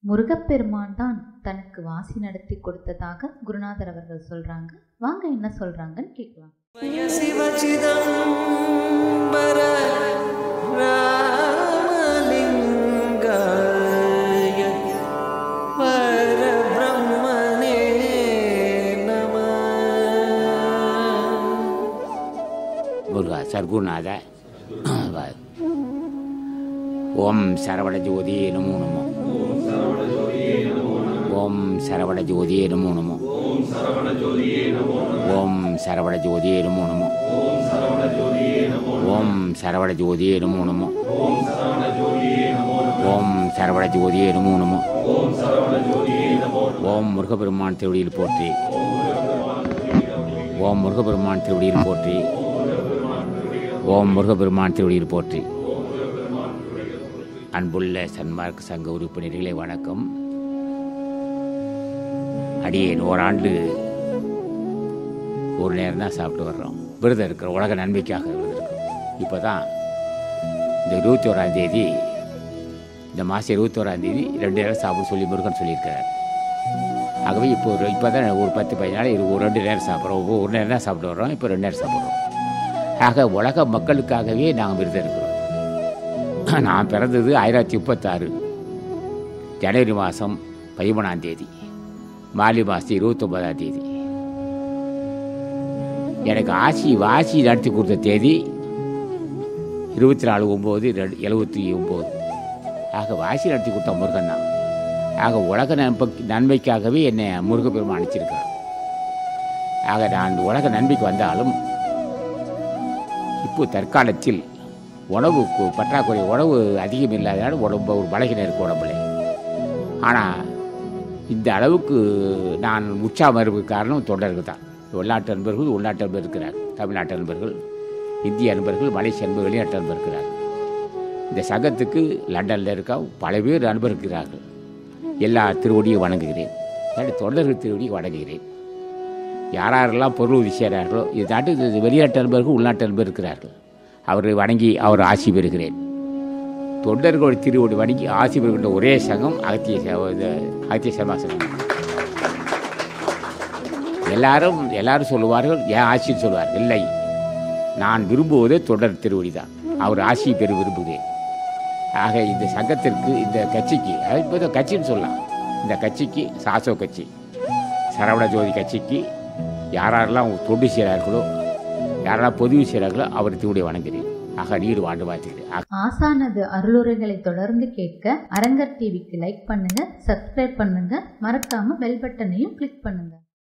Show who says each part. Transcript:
Speaker 1: முருகப்பெருமான் தான் தனக்கு வாசி நடத்தி கொடுத்ததாக குருநாதர் அவர்கள் சொல்றாங்க வாங்க என்ன சொல்றாங்கன்னு கேட்கலாம்
Speaker 2: शिवचिदम्बर रामलिङ्गाय परब्रह्मणे नमः
Speaker 3: முருகா சர்க்குருநாத வா. ஓம் சரவண ஜோதியே நமோ நமோ ஓம் சரவண ஜோதியே நமோ நமோ ஓம் சரவண ஜோதியே நமோ நமோ ஓம் சரவண ஜோதியே நமோ நமோ ஓம் சரவண ஜோதியே நமோ நமோ ஓம் முருகப்பெருமான் திருவடியில் போற்றி ஓம் முருகப்பெருமான் திருவடியில் போற்றி ஓம் முருகப்பெருமான் திருவடியில் போற்றி அன்புள்ள சன்மார்க்க சங்க உறுப்பினர்களே வணக்கம் அடியேன் ஓராண்டு ஒரு நேரம் தான் சாப்பிட்டு வர்றோம் விரதம் இருக்கிற உலக நன்மைக்காக விரதம் இருக்கிறோம் இப்போ தான் இந்த இருபத்தி ஓராம் தேதி இந்த மாதம் இருபத்தி ஓராம் தேதி ரெண்டு நேரம் சாப்பிட சொல்லி முருகன் சொல்லியிருக்கிறார் ஆகவே இப்போ ஒரு இப்போ தான் ஒரு பத்து பதினஞ்சு நாள் இரு- ஒரு ரெண்டு நேரம் சாப்பிட்றோம் ஒரு நேரம் தான் சாப்பிட்டு வர்றோம் இப்போ ரெண்டு நேரம் சாப்பிட்றோம் ஆக உலக மக்களுக்காகவே நாங்கள் விரதம் இருக்கிறோம் நான் பிறந்தது ஆயிரத்தி முப்பத்தாறு ஜனவரி மாதம் பதிமூணாம் தேதி மாலி மாதம் இருபத்தொம்பதாம் தேதி எனக்கு ஆசி வாசி நடத்தி கொடுத்த தேதி இருபத்தி நாலு ஒம்பது ரெண்டு எழுபத்தி ஒம்பது ஆக வாசி நடத்தி கொடுத்த முருகன் தான் ஆக உலக நன்மை நன்மைக்காகவே என்னை முருகப்பெருமான் அனுப்பிச்சிருக்கிறார் ஆக நான் உலக நன்மைக்கு வந்தாலும் இப்போ தற்காலத்தில் உணவுக்கு பற்றாக்குறை உணவு அதிகம் இல்லாதனால உடம்பு ஒரு பலகினம் இருக்கு உடம்புல ஆனால் இந்த அளவுக்கு நான் உற்சாகம் இருப்பது காரணம் தொண்டர்கள் தான் வெளிநாட்டு நண்பர்கள் உள்நாட்டு நண்பர் இருக்கிறார் தமிழ்நாட்டு நண்பர்கள் இந்திய நண்பர்கள் மலேசிய நண்பர்கள் வெளிநாட்டு நண்பர் இருக்கிறார் இந்த சங்கத்துக்கு லண்டனில் இருக்க பல பேர் நண்பர் இருக்கிறார்கள் எல்லா திருவடியும் வணங்குகிறேன் என்னுடைய தொண்டர்கள் திருவடியை வணங்குகிறேன் யார் யாரெல்லாம் பொருள் உதவி செய்கிறார்களோ இது நாட்டு இது வெளிநாட்டு நண்பர்கள் உள்நாட்டு நண்பர் இருக்கிறார்கள் அவரை வணங்கி அவர் ஆசி பெறுகிறேன் தொண்டர்களோட திருவடி வணங்கி ஆசி பெறுகின்ற ஒரே சங்கம் அகத்திய ச- இது அகத்திய சர்மா சங்கம் எல்லாரும் எல்லாரும் சொல்லுவார்கள் ஏன் ஆசின்னு சொல்லுவார் இல்லை நான் விரும்புவதே தொடர் திருவடி தான் அவர் ஆசியை பெற விரும்புகிறேன் ஆக இந்த சங்கத்திற்கு இந்த கட்சிக்கு அது இப்போ இந்த கட்சின்னு சொல்லலாம் இந்த கட்சிக்கு சாசோ கட்சி சரவண ஜோதி கட்சிக்கு யாரெல்லாம் தொண்டு செய்கிறார்களோ யாரெல்லாம் பொதுவு செய்கிறார்களோ அவர் திருவடியை வணங்குகிறேன் ஆக நீடு வாழ்ந்து வாழ்த்துகிறேன் ஆக
Speaker 1: ஆசானது அருளுரைகளை தொடர்ந்து கேட்க அரங்கர் டிவிக்கு லைக் பண்ணுங்க சப்ஸ்கிரைப் பண்ணுங்க மறக்காம பெல் பட்டனையும் கிளிக் பண்ணுங்க